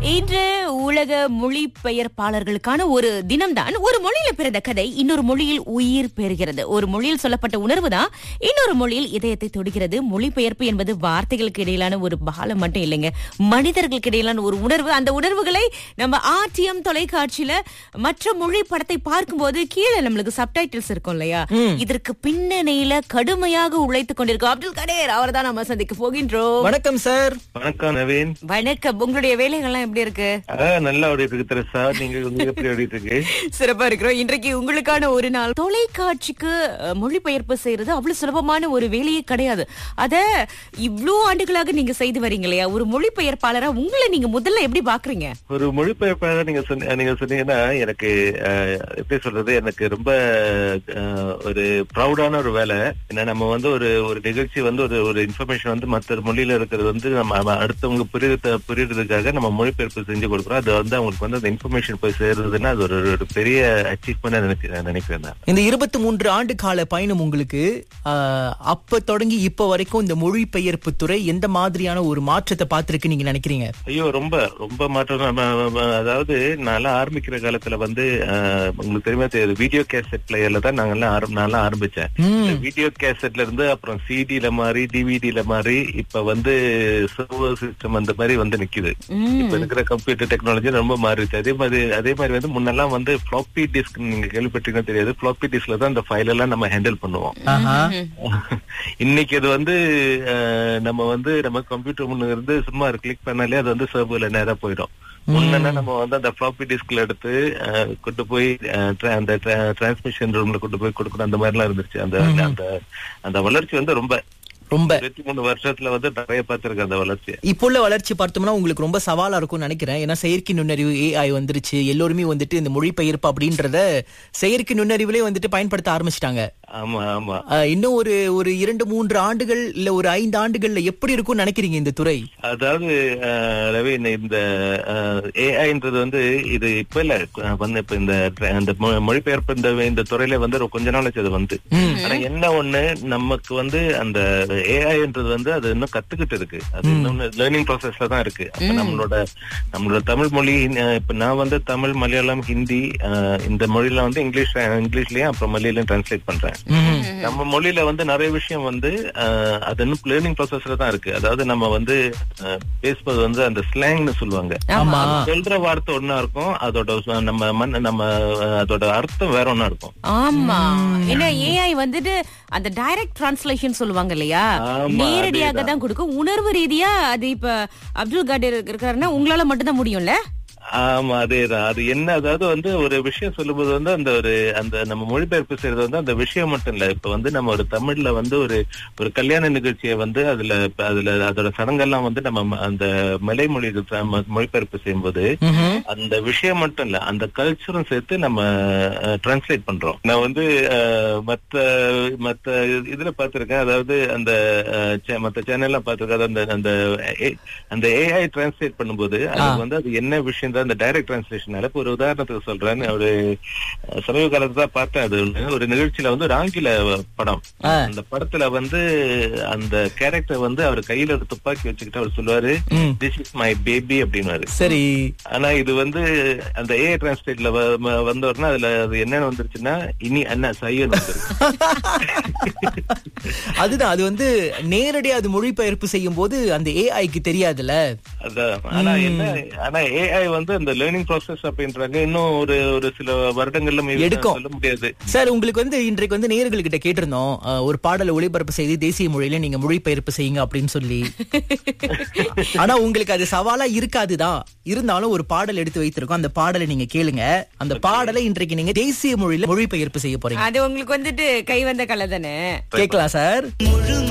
இன்று உலக மொழிபெயர்ப்பாளர்களுக்கான ஒரு தினம்தான் ஒரு மொழியில பிறந்த கதை இன்னொரு மொழியில் உயிர் பெறுகிறது ஒரு மொழியில் சொல்லப்பட்ட உணர்வு தான் இன்னொரு மொழியில் இதயத்தை தொடுகிறது மொழிபெயர்ப்பு என்பது வார்த்தைகளுக்கு இடையிலான ஒரு பாலம் மட்டும் இல்லைங்க மனிதர்களுக்கு இடையிலான ஒரு உணர்வு அந்த உணர்வுகளை நம்ம ஆர்டிஎம் தொலைக்காட்சியில மற்ற மொழி படத்தை பார்க்கும்போது கீழே நம்மளுக்கு சப்டைட்டில்ஸ் இருக்கும் இல்லையா இதற்கு பின்னணியில கடுமையாக உழைத்துக் கொண்டிருக்கோம் அப்துல் கடேர் அவர் தான் நம்ம சந்திக்க போகின்றோம் வணக்கம் சார் வணக்கம் நவீன் வணக்கம் உங்களுடைய வேலைகள்லாம் எப்படி இருக்கு ஆ, நல்லா ஓடிட்டு இருக்கு தெரசா நீங்க உங்களுக்கு எப்படி ஓடிட்டு இருக்கு சிறப்பா இருக்கிறோம் இன்றைக்கு உங்களுக்கான ஒரு நாள் தொலைக்காட்சிக்கு அஹ், மொழிபெயர்ப்பு செய்யறது அவ்வளவு சுலபமான ஒரு வேலையே கிடையாது அத இவ்ளோ ஆண்டுகளாக நீங்க செய்து வரீங்க இல்லையா ஒரு மொழிபெயர்ப்பாளரா உங்களை நீங்க முதல்ல எப்படி பாக்குறீங்க ஒரு மொழிபெயர்ப்பாளர் நீங்க சொன்ன நீங்க சொன்னீங்கன்னா எனக்கு ஆ, எப்படி சொல்றது எனக்கு ரொம்ப ஆ, ஒரு ப்ரௌடான ஒரு வேலை ஏன்னா நம்ம வந்து ஒரு ஒரு நிகழ்ச்சி வந்து ஒரு ஒரு இன்ஃபர்மேஷன் வந்து மற்ற மொழியில இருக்கிறது வந்து நம்ம நம்ம அடுத்தவங்க புரியுத புரியுறதுக்காக நம்ம மொழிபெயர்ப்பு செஞ்சு கொடுக்குறோம் அது வந்து அவங்களுக்கு வந்து அந்த இன்ஃபர்மேஷன் போய் சேர்றதுன்னா அது ஒரு ஒரு பெரிய அச்சீவ்மெண்ட் நினைக்க நினைக்கிறேன் நான் இந்த இருபத்தி மூன்று ஆண்டு கால பயணம் உங்களுக்கு ஆஹ், அப்ப தொடங்கி இப்ப வரைக்கும் இந்த மொழிபெயர்ப்பு துறை எந்த மாதிரியான ஒரு மாற்றத்தை பார்த்திருக்கு நீங்க நினைக்கிறீங்க ஐயோ ரொம்ப ரொம்ப மாற்றம் நம்ம- நம்ம- அதாவது நான்லாம் ஆரம்பிக்கிற காலத்துல வந்து ஆஹ், உங்களுக்கு தெரியுமா தெரியாது வீடியோ கேசட் பிளேயர்ல தான் நாங்கெல்லாம் ஆரம் நான்லாம் ஆரம்பிச்சேன் ம். வீடியோ கேசட்ல இருந்து அப்புறம் சிடில மாறி டிவிடில மாறி இப்ப வந்து சர்வர் சிஸ்டம் அந்த மாதிரி வந்து நிக்குது இப்ப இருக்கிற கம்ப்யூட்டர் டெக்னாலஜி ரொம்ப மாறிடுச்சு அதே மாதிரி அதே மாதிரி வந்து முன்னெல்லாம் வந்து ஃபிளாப்பி டிஸ்க் நீங்க கேள்விப்பட்டீங்கன்னா தெரியாது ஃபிளாப்பி டிஸ்க்ல தான் அந்த ஃபைல் எல்லாம் நம்ம ஹேண்டில் பண்ணுவோம் ஆஹா இன்னைக்கு அது வந்து அஹ், நம்ம வந்து நம்ம கம்ப்யூட்டர் முன்ன இருந்து சும்மா கிளிக் பண்ணாலே அது வந்து சர்வர்ல நேரா போயிடும் முன்னா நம்ம வந்து அந்த ஃபிளாப்பி டிஸ்க்ல எடுத்து அஹ், கொண்டு போய் அஹ், tra- அந்த டிரான்ஸ்மிஷன் ரூம்ல கொண்டு போய் கொடுக்கணும் அந்த மாதிரி எல்லாம் இருந்துச்சு அந்த அந்த அந்த வளர்ச்சி வந்து ரொம்ப ரொம்ப இருபத்தி மூணு வருஷத்துல வந்து நிறைய பார்த்திருக்கேன் அந்த வளர்ச்சி இப்போ உள்ள வளர்ச்சி பார்த்தோம்னா உங்களுக்கு ரொம்ப சவாலா இருக்கும்னு நினைக்கிறேன் ஏன்னா செயற்கை நுண்ணறிவு ஏஐ வந்துருச்சு எல்லோருமே வந்துட்டு இந்த மொழிபெயர்ப்பு அப்படின்றத செயற்கை நுண்ணறிவுலே வந்துட்டு பயன்படுத்த ஆரம்பிச்சிட்டாங்க ஆமா ஆமா இன்னும் ஒரு ஒரு இரண்டு மூன்று ஆண்டுகள் இல்ல ஒரு ஐந்து ஆண்டுகள்ல எப்படி இருக்கும்னு நினைக்கிறீங்க இந்த துறை அதாவது அஹ், ரவி இந்த- இந்த ஏஐன்றது வந்து இது இப்ப இல்ல அஹ், வந்து இப்ப இந்த tra- இந்த மொ- மொழிபெயர்ப்பு இந்த இந்த துறையில வந்து ஒரு கொஞ்ச நாளைக்கு அது வந்து ஆனா என்ன ஒண்ணு நமக்கு வந்து அந்த ஏஐன்றது வந்து அது இன்னும் கத்துக்கிட்டு இருக்கு அது இன்னும் லேர்னிங் ப்ராசஸ்ல தான் இருக்கு அப்ப நம்மளோட நம்மளோட தமிழ் மொழி அஹ், இப்ப நான் வந்து தமிழ் மலையாளம் ஹிந்தி அஹ், இந்த மொழியில வந்து இங்கிலீஷ் இங்கிலீஷ்லயும் அப்புறம் மலையிலயும் டிரான்ஸ்லேட் பண்றேன் நம்ம மொழியில வந்து நிறைய விஷயம் வந்து அஹ், அது இன்னும் லேர்னிங் ப்ராசஸ்ல தான் இருக்கு அதாவது நம்ம வந்து அஹ், பேசுவது வந்து அந்த ஸ்லாங்னு சொல்லுவாங்க ஆமா அது சொல்ற வார்த்தை ஒண்ணா இருக்கும் அதோட ச- நம்ம மண் நம்ம அஹ், அதோட அர்த்தம் வேற ஒண்ணா இருக்கும் ஆமா ஏன்னா ஏஐ வந்துட்டு அந்த டைரக்ட் டிரான்ஸ்லேஷன் சொல்லுவாங்க இல்லையா ஆமா, நேரடியாக தான் கொடுக்கும் உணர்வு ரீதியா அது இப்ப அப்துல் காடர் இருக்காருன்னா உங்களால மட்டும்தான் முடியும்ல ஆமா அதேதான் அது என்ன அதாவது வந்து ஒரு விஷயம் சொல்லும்போது வந்து அந்த ஒரு அந்த நம்ம மொழிபெயர்ப்பு செய்யறது வந்து அந்த விஷயம் மட்டும் இல்ல இப்ப வந்து நம்ம ஒரு தமிழ்ல வந்து ஒரு ஒரு கல்யாண நிகழ்ச்சியை வந்து அதுல அதுல அதோட சடங்கெல்லாம் வந்து நம்ம ம- அந்த மலை மொழி மொழிபெயர்ப்பு செய்யும்போது அந்த விஷயம் மட்டும் இல்ல அந்த கல்ச்சரும் சேர்த்து நம்ம டிரான்ஸ்லேட் பண்றோம் நான் வந்து அஹ், மத்த மத்த இதுல பார்த்திருக்கேன் அதாவது அந்த அஹ், சே- மத்த சேனல்லாம் பார்த்திருக்கேன் அது அந்த அந்த A- அந்த ஏஐ டிரான்ஸ்லேட் பண்ணும்போது அது வந்து அது என்ன விஷயம் தான் அந்த டைரக்ட் டிரான்ஸ்லேஷனால இப்ப ஒரு உதாரணத்துக்கு சொல்றேன் ஒரு அஹ், சமீப காலத்துல தான் பார்த்தேன் அது ஒண்ணு. ஒரு நிகழ்ச்சியில வந்து ஒரு ஆங்கில படம் அந்த படத்துல வந்து அந்த கேரக்டர் வந்து அவர் கையில ஒரு துப்பாக்கி வச்சுக்கிட்டு அவர் சொல்லுவாரு திஸ் இஸ் மை பேபி அப்படின்னாரு சரி ஆனா இது வந்து அந்த ஏ டிரான்ஸ்லேட்ல வந்த உடனே அதுல அது என்னன்னு வந்துருச்சுன்னா இனி அண்ணா சையன் வந்துருக்கு அதுதான் அது வந்து நேரடியா அது மொழிபெயர்ப்பு செய்யும் போது அந்த ஏஐக்கு தெரியாதுல்ல அதான் ஆனா என்ன ஆனா ஏஐ வந்து அந்த லேர்னிங் ப்ராசஸ் அப்படின்றாங்க இன்னும் ஒரு ஒரு சில வருடங்கள்ல maybe எடுக்கும். சொல்ல முடியாது சார் உங்களுக்கு வந்து இன்றைக்கு வந்து நேயர்கள்கிட்ட கேட்டிருந்தோம் அஹ், ஒரு பாடலை ஒளிபரப்பு செய்து தேசிய மொழியில நீங்க மொழிபெயர்ப்பு செய்யுங்க அப்படின்னு சொல்லி ஆனா உங்களுக்கு அது சவாலா இருக்காதுதான் இருந்தாலும் ஒரு பாடல் எடுத்து வைத்திருக்கோம் அந்த பாடலை நீங்க கேளுங்க அந்த பாடலை இன்றைக்கு நீங்க தேசிய மொழியில மொழிபெயர்ப்பு செய்ய போறீங்க அது உங்களுக்கு வந்துட்டு கை வந்த கலை தானே கேட்கலாம் சார்